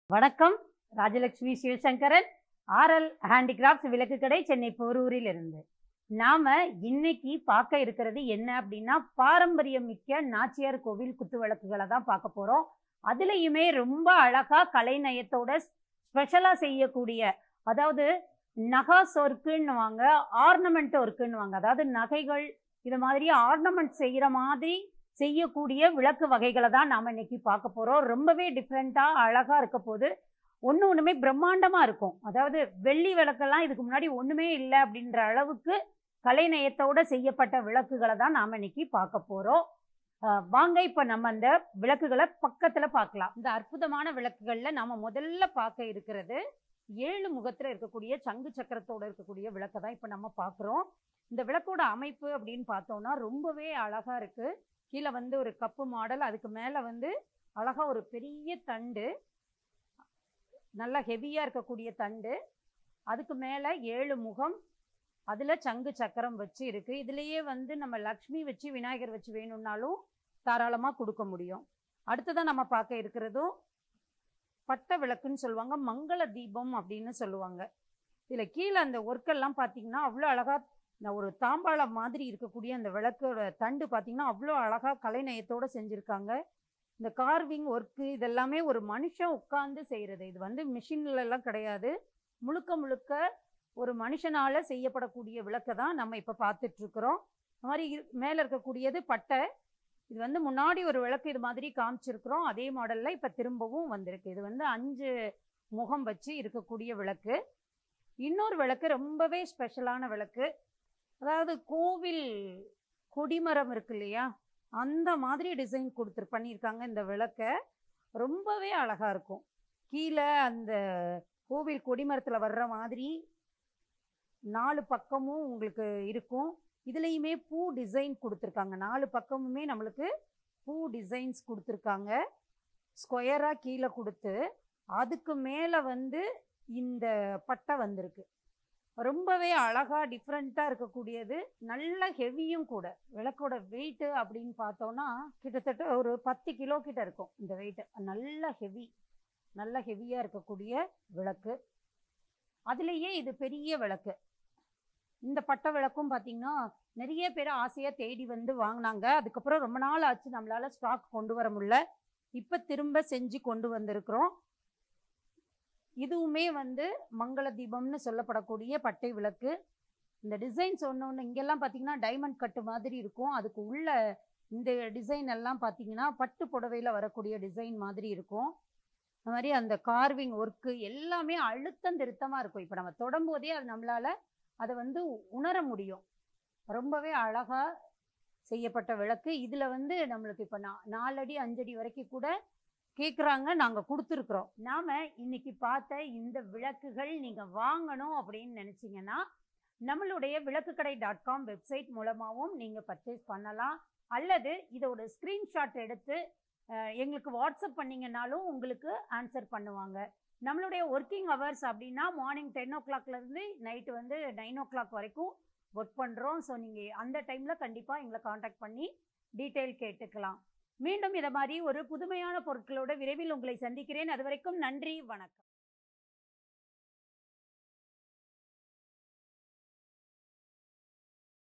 வணக்கம் Rajalakshmi Sivasankaran RL handicrafts விளக்கு கடை சென்னை போரூரில் இருந்து நாம இன்னைக்கு பார்க்க இருக்கிறது என்ன அப்படின்னா பாரம்பரியம் மிக்க நாச்சியார் கோவில் குத்து விளக்குகளை தான் பார்க்க போறோம் அதுலயுமே ரொம்ப அழகா கலைநயத்தோட ஸ்பெஷலா செய்யக்கூடிய அதாவது நகாஸ் ஒர்க்குன்னுவாங்க ஆர்னமெண்ட் ஒர்க்குன்னுவாங்க அதாவது நகைகள் இது மாதிரி ஆர்னமெண்ட் செய்கிற மாதிரி செய்யக்கூடிய விளக்கு வகைகளை தான் நாம் இன்னைக்கு பார்க்க போகிறோம் ரொம்பவே டிஃப்ரெண்ட்டாக அழகாக இருக்க போது ஒன்று ஒன்றுமே பிரம்மாண்டமாக இருக்கும் அதாவது வெள்ளி விளக்கெல்லாம் இதுக்கு முன்னாடி ஒன்றுமே இல்லை அப்படின்ற அளவுக்கு கலைநயத்தோட செய்யப்பட்ட விளக்குகளை தான் நாம் இன்னைக்கு பார்க்க போகிறோம் வாங்க இப்போ நம்ம அந்த விளக்குகளை பக்கத்தில் பார்க்கலாம் இந்த அற்புதமான விளக்குகளில் நாம் முதல்ல பார்க்க இருக்கிறது ஏழு முகத்தில் இருக்கக்கூடிய சங்கு சக்கரத்தோட இருக்கக்கூடிய விளக்கை தான் இப்போ நம்ம பார்க்குறோம் இந்த விளக்கோட அமைப்பு அப்படின்னு பார்த்தோம்னா ரொம்பவே அழகாக இருக்குது கீழே வந்து ஒரு கப்பு மாடல் அதுக்கு மேலே வந்து அழகாக ஒரு பெரிய தண்டு நல்லா ஹெவியாக இருக்கக்கூடிய தண்டு அதுக்கு மேலே ஏழு முகம் அதில் சங்கு சக்கரம் வச்சு இருக்குது இதுலேயே வந்து நம்ம லக்ஷ்மி வச்சு விநாயகர் வச்சு வேணும்னாலும் தாராளமாக கொடுக்க முடியும் அடுத்ததான் நம்ம பார்க்க இருக்கிறதும் பட்ட விளக்குன்னு சொல்லுவாங்க மங்கள தீபம் அப்படின்னு சொல்லுவாங்க இதில் கீழே அந்த ஒர்க்கெல்லாம் பார்த்தீங்கன்னா அவ்வளோ அழகாக இந்த ஒரு தாம்பாளம் மாதிரி இருக்கக்கூடிய அந்த விளக்கோட தண்டு பார்த்தீங்கன்னா அவ்வளோ அழகாக கலைநயத்தோடு செஞ்சுருக்காங்க இந்த கார்விங் ஒர்க்கு இதெல்லாமே ஒரு மனுஷன் உட்காந்து செய்கிறது இது வந்து மிஷின்ல எல்லாம் கிடையாது முழுக்க முழுக்க ஒரு மனுஷனால் செய்யப்படக்கூடிய விளக்கை தான் நம்ம இப்போ பார்த்துட்ருக்குறோம் இந்த மாதிரி மேலே இருக்கக்கூடியது பட்டை இது வந்து முன்னாடி ஒரு விளக்கு இது மாதிரி காமிச்சிருக்கிறோம் அதே மாடலில் இப்போ திரும்பவும் வந்திருக்கு இது வந்து அஞ்சு முகம் வச்சு இருக்கக்கூடிய விளக்கு இன்னொரு விளக்கு ரொம்பவே ஸ்பெஷலான விளக்கு அதாவது கோவில் கொடிமரம் இருக்கு இல்லையா அந்த மாதிரி டிசைன் கொடுத்துரு பண்ணியிருக்காங்க இந்த விளக்கை ரொம்பவே அழகாக இருக்கும் கீழே அந்த கோவில் கொடிமரத்தில் வர்ற மாதிரி நாலு பக்கமும் உங்களுக்கு இருக்கும் இதுலேயுமே பூ டிசைன் கொடுத்துருக்காங்க நாலு பக்கமுமே நம்மளுக்கு பூ டிசைன்ஸ் கொடுத்துருக்காங்க ஸ்கொயராக கீழே கொடுத்து அதுக்கு மேலே வந்து இந்த பட்டை வந்திருக்கு ரொம்பவே அழகாக டிஃப்ரெண்ட்டாக இருக்கக்கூடியது நல்ல ஹெவியும் கூட விளக்கோட வெயிட்டு அப்படின்னு பார்த்தோன்னா கிட்டத்தட்ட ஒரு பத்து கிலோ கிட்ட இருக்கும் இந்த வெயிட்டு நல்ல ஹெவி நல்ல ஹெவியாக இருக்கக்கூடிய விளக்கு அதுலேயே இது பெரிய விளக்கு இந்த பட்டை விளக்கும் பார்த்தீங்கன்னா நிறைய பேர் ஆசையாக தேடி வந்து வாங்கினாங்க அதுக்கப்புறம் ரொம்ப நாள் ஆச்சு நம்மளால் ஸ்டாக் கொண்டு வர முடியல இப்போ திரும்ப செஞ்சு கொண்டு வந்திருக்கிறோம் இதுவுமே வந்து மங்கள தீபம்னு சொல்லப்படக்கூடிய பட்டை விளக்கு இந்த டிசைன்ஸ் ஒன்று ஒன்று இங்கெல்லாம் பார்த்தீங்கன்னா டைமண்ட் கட்டு மாதிரி இருக்கும் அதுக்கு உள்ள இந்த டிசைன் எல்லாம் பார்த்தீங்கன்னா பட்டு புடவையில் வரக்கூடிய டிசைன் மாதிரி இருக்கும் அது மாதிரி அந்த கார்விங் ஒர்க்கு எல்லாமே அழுத்தம் திருத்தமாக இருக்கும் இப்போ நம்ம தொடும்போதே அது நம்மளால் அதை வந்து உணர முடியும் ரொம்பவே அழகாக செய்யப்பட்ட விளக்கு இதில் வந்து நம்மளுக்கு இப்போ நா நாலடி அஞ்சடி வரைக்கும் கூட கேட்குறாங்க நாங்கள் கொடுத்துருக்குறோம் நாம் இன்னைக்கு பார்த்த இந்த விளக்குகள் நீங்கள் வாங்கணும் அப்படின்னு நினச்சிங்கன்னா நம்மளுடைய விளக்குக்கடை டாட் காம் வெப்சைட் மூலமாகவும் நீங்கள் பர்ச்சேஸ் பண்ணலாம் அல்லது இதோட ஸ்க்ரீன்ஷாட் எடுத்து எங்களுக்கு வாட்ஸ்அப் பண்ணிங்கனாலும் உங்களுக்கு ஆன்சர் பண்ணுவாங்க நம்மளுடைய ஒர்க்கிங் ஹவர்ஸ் அப்படின்னா மார்னிங் டென் ஓ கிளாக்லேருந்து நைட்டு வந்து நைன் ஓ கிளாக் வரைக்கும் ஒர்க் பண்ணுறோம் ஸோ நீங்கள் அந்த டைமில் கண்டிப்பாக எங்களை காண்டாக்ட் பண்ணி டீட்டெயில் கேட்டுக்கலாம் மீண்டும் இதை மாதிரி ஒரு புதுமையான பொருட்களோட விரைவில் உங்களை சந்திக்கிறேன் அது வரைக்கும் நன்றி வணக்கம்